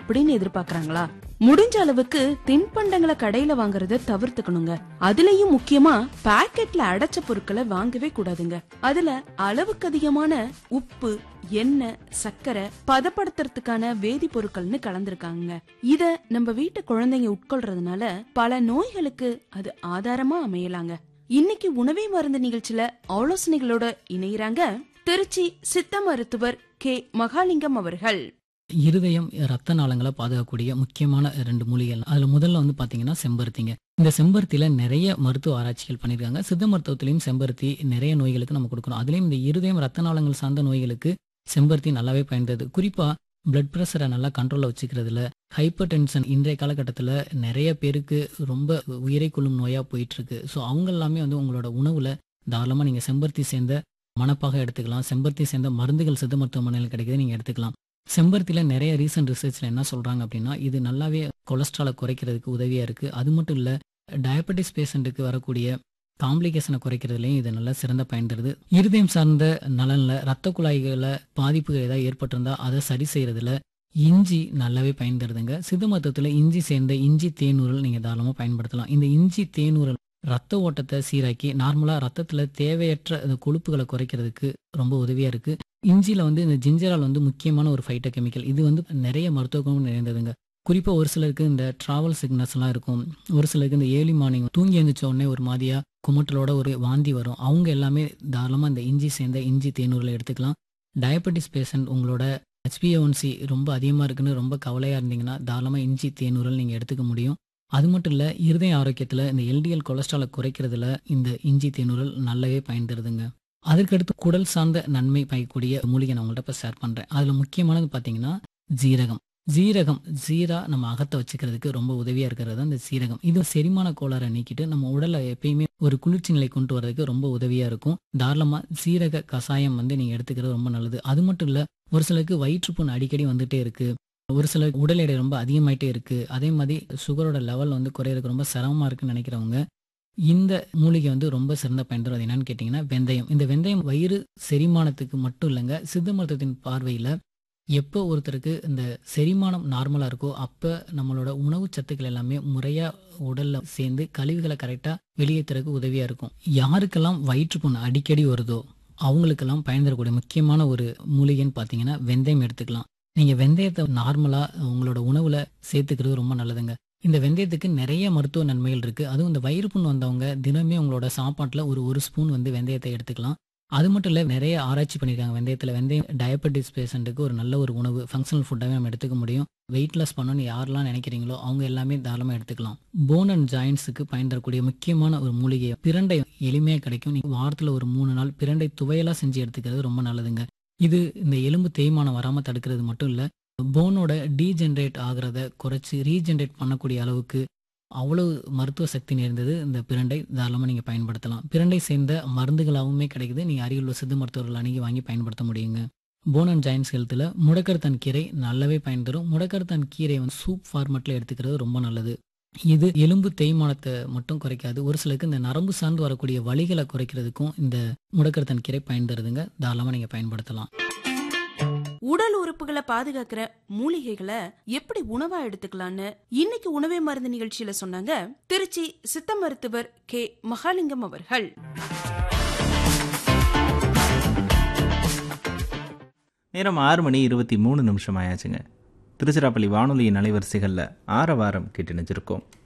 அப்படின்னு எதிர்பார்க்கறாங்களா முடிஞ்ச அளவுக்கு தின்பண்டங்களை கடையில வாங்குறத தவிர்த்துக்கணுங்க அதுலயும் முக்கியமா பாக்கெட்ல அடைச்ச பொருட்களை வாங்கவே கூடாதுங்க அதுல அளவுக்கு அதிகமான உப்பு எண்ணெய் சர்க்கரை பதப்படுத்துறதுக்கான வேதிப்பொருட்கள்னு கலந்திருக்காங்க இத நம்ம வீட்டு குழந்தைங்க உட்கொள்றதுனால பல நோய்களுக்கு அது ஆதாரமா அமையலாங்க இன்னைக்கு உணவே மருந்து நிகழ்ச்சியில ஆலோசனைகளோட இணையறாங்க திருச்சி சித்த மருத்துவர் கே மகாலிங்கம் அவர்கள் இருதயம் ரத்த நாளங்களை பாதுகாக்கக்கூடிய முக்கியமான ரெண்டு மூலிகைகள் அதுல முதல்ல வந்து பாத்தீங்கன்னா செம்பருத்திங்க இந்த செம்பருத்தியில நிறைய மருத்துவ ஆராய்ச்சிகள் பண்ணியிருக்காங்க சித்த மருத்துவத்திலையும் செம்பருத்தி நிறைய நோய்களுக்கு நம்ம கொடுக்கணும் அதுலயும் இந்த இருதயம் ரத்த நாளங்கள் சார்ந்த நோய்களுக்கு செம்பருத்தி நல்லாவே பயன்படுது குறிப்பா பிளட் ப்ரெஷரை நல்லா கண்ட்ரோல்ல வச்சுக்கிறதுல ஹைப்பர் டென்ஷன் இன்றைய காலகட்டத்தில் நிறைய பேருக்கு ரொம்ப உயிரை கொள்ளும் நோயா போயிட்டு இருக்கு ஸோ அவங்க எல்லாமே வந்து உங்களோட உணவுல தாராளமாக நீங்கள் செம்பருத்தி சேர்ந்த மணப்பாக எடுத்துக்கலாம் செம்பருத்தி சேர்ந்த மருந்துகள் சித்த மருத்துவமனையில் கிடைக்குது நீங்கள் எடுத்துக்கலாம் செம்பருத்தியில் நிறைய ரீசன்ட் ரிசர்ச்சில் என்ன சொல்கிறாங்க அப்படின்னா இது நல்லாவே கொலஸ்ட்ராலை குறைக்கிறதுக்கு உதவியாக இருக்குது அது மட்டும் இல்லை டயபெட்டிஸ் பேஷண்ட்டுக்கு வரக்கூடிய காம்ப்ளிகேஷனை குறைக்கிறதுலையும் இது நல்லா சிறந்த பயன் தருது இருதயம் சார்ந்த நலனில் ரத்த குழாய்களில் பாதிப்புகள் ஏதாவது ஏற்பட்டிருந்தா அதை சரி செய்யறதுல இஞ்சி நல்லாவே பயன் தருதுங்க சித்த மருத்துவத்தில் இஞ்சி சேர்ந்த இஞ்சி தேனூரல் நீங்கள் தாராளமாக பயன்படுத்தலாம் இந்த இஞ்சி தேனூரல் ரத்த ஓட்டத்தை சீராக்கி நார்மலாக ரத்தத்தில் தேவையற்ற அந்த கொழுப்புகளை குறைக்கிறதுக்கு ரொம்ப உதவியாக இருக்குது இஞ்சியில் வந்து இந்த ஜிஞ்சரால் வந்து முக்கியமான ஒரு ஃபைட்டோ கெமிக்கல் இது வந்து நிறைய மருத்துவ குணம் நிறைந்ததுங்க குறிப்பாக ஒரு சிலருக்கு இந்த ட்ராவல் சிக்னஸ்லாம் இருக்கும் ஒரு சிலருக்கு இந்த ஏர்லி மார்னிங் தூங்கி எழுந்திரிச்ச உடனே ஒரு மாதிரியா குமட்டலோட ஒரு வாந்தி வரும் அவங்க எல்லாமே தாராளமாக இந்த இஞ்சி சேர்ந்த இஞ்சி தேனூரில் எடுத்துக்கலாம் டயபெட்டிஸ் பேஷண்ட் உங்களோட ஹெச்பிஏஒன்சி ரொம்ப அதிகமாக இருக்குன்னு ரொம்ப கவலையாக இருந்தீங்கன்னா தாராளமாக இஞ்சி தேனூரல் நீங்கள் எடுத்துக்க முடியும் அது மட்டும் இல்லை இருதய ஆரோக்கியத்தில் இந்த எல்டிஎல் கொலஸ்ட்ராலை குறைக்கிறதுல இந்த இஞ்சி தேனூரல் நல்லாவே பயன் தருதுங்க அதற்கடுத்து குடல் சார்ந்த நன்மை பயக்கக்கூடிய மூலிகை நான் உங்கள்கிட்ட இப்போ ஷேர் பண்ணுறேன் அதில் முக்கியமானது பார்த்தீங்கன்னா ஜீரகம் ஜீரகம் ஜீரா நம்ம அகத்தை வச்சுக்கிறதுக்கு ரொம்ப உதவியாக இருக்கிறது தான் இந்த சீரகம் இது செரிமான கோளாறை நீக்கிட்டு நம்ம உடலை எப்பயுமே ஒரு குளிர்ச்சி நிலை கொண்டு வரதுக்கு ரொம்ப உதவியாக இருக்கும் தாராளமாக சீரக கஷாயம் வந்து நீங்கள் எடுத்துக்கிறது ரொம்ப நல்லது அது மட்டும் இல்லை ஒரு சிலருக்கு வயிற்றுப்புண் அடிக்கடி வந்துட்டே இருக்கு ஒரு சிலருக்கு உடல் எடை ரொம்ப அதிகமாயிட்டே இருக்கு அதே மாதிரி சுகரோட லெவல் வந்து குறையிறதுக்கு ரொம்ப சிரமமாக இருக்குன்னு நினைக்கிறவங்க இந்த மூலிகை வந்து ரொம்ப சிறந்த பயன் தரும் அது என்னன்னு கேட்டிங்கன்னா வெந்தயம் இந்த வெந்தயம் வயிறு செரிமானத்துக்கு மட்டும் இல்லைங்க சித்த மருத்துவத்தின் பார்வையில் எப்போ ஒருத்தருக்கு இந்த செரிமானம் நார்மலாக இருக்கோ அப்போ நம்மளோட உணவு சத்துக்கள் எல்லாமே முறையாக உடலில் சேர்ந்து கழிவுகளை கரெக்டாக வெளியேற்றுறதுக்கு உதவியாக இருக்கும் யாருக்கெல்லாம் வயிற்றுப்புண் அடிக்கடி வருதோ அவங்களுக்கெல்லாம் பயன் தரக்கூடிய முக்கியமான ஒரு மூலிகைன்னு பார்த்தீங்கன்னா வெந்தயம் எடுத்துக்கலாம் நீங்கள் வெந்தயத்தை நார்மலாக உங்களோட உணவில் சேர்த்துக்கிறது ரொம்ப நல்லதுங்க இந்த வெந்தயத்துக்கு நிறைய மருத்துவ நன்மைகள் இருக்குது அதுவும் இந்த வயிறு புண் வந்தவங்க தினமே உங்களோட சாப்பாட்டில் ஒரு ஒரு ஸ்பூன் வந்து வெந்தயத்தை எடுத்துக்கலாம் அது மட்டும் இல்லை நிறைய ஆராய்ச்சி பண்ணியிருக்காங்க வெந்தயத்தில் வெந்தயம் டயபெட்டிஸ் பேஷண்ட்டுக்கு ஒரு நல்ல ஒரு உணவு ஃபங்க்ஷனல் ஃபுட்டாகவே நம்ம எடுத்துக்க முடியும் வெயிட் லாஸ் பண்ணணும்னு யாரெல்லாம் நினைக்கிறீங்களோ அவங்க எல்லாமே தாராளமாக எடுத்துக்கலாம் போன் அண்ட் ஜாயின்ஸுக்கு பயன் தரக்கூடிய முக்கியமான ஒரு மூலிகை பிரண்டை எளிமையாக கிடைக்கும் நீங்கள் வாரத்தில் ஒரு மூணு நாள் பிரண்டை துவையலாக செஞ்சு எடுத்துக்கிறது ரொம்ப நல்லதுங்க இது இந்த எலும்பு தேய்மானம் வராமல் தடுக்கிறது மட்டும் இல்லை போனோட டீஜென்ரேட் ஆகிறத குறைச்சி ரீஜென்ரேட் பண்ணக்கூடிய அளவுக்கு அவ்வளவு மருத்துவ சக்தி நேர்ந்தது இந்த பிரண்டை தாராளமாக நீங்கள் பயன்படுத்தலாம் பிரண்டை சேர்ந்த மருந்துகளாகவுமே கிடைக்குது நீங்கள் அருகில் உள்ள சித்த மருத்துவர்கள் அணுகி வாங்கி பயன்படுத்த முடியுங்க போன் அண்ட் ஜாயின்ஸ் ஹெல்த்தில் முடக்கர்த்தன் கீரை நல்லாவே பயன் தரும் முடக்கர்த்தன் கீரை வந்து சூப் ஃபார்மெட்டில் எடுத்துக்கிறது ரொம்ப நல்லது இது எலும்பு தேய்மானத்தை மட்டும் குறைக்காது ஒரு சிலருக்கு இந்த நரம்பு சார்ந்து வரக்கூடிய வலிகளை குறைக்கிறதுக்கும் இந்த முடக்கர்த்தன் கீரை பயன் தருதுங்க தாராளமாக நீங்கள் பயன்படுத்தலாம் உடல் உறுப்புகளை பாதுகாக்கிற மூலிகைகளை எப்படி உணவா எடுத்துக்கலாம்னு இன்னைக்கு உணவே மருந்து நிகழ்ச்சியில சொன்னாங்க திருச்சி சித்த மருத்துவர் கே மகாலிங்கம் அவர்கள் நேரம் ஆறு மணி இருபத்தி மூணு நிமிஷம் ஆயாச்சுங்க திருச்சிராப்பள்ளி வானொலியின் அலைவரிசைகளில் ஆற வாரம் கேட்டு நினைச்சிருக்கோம்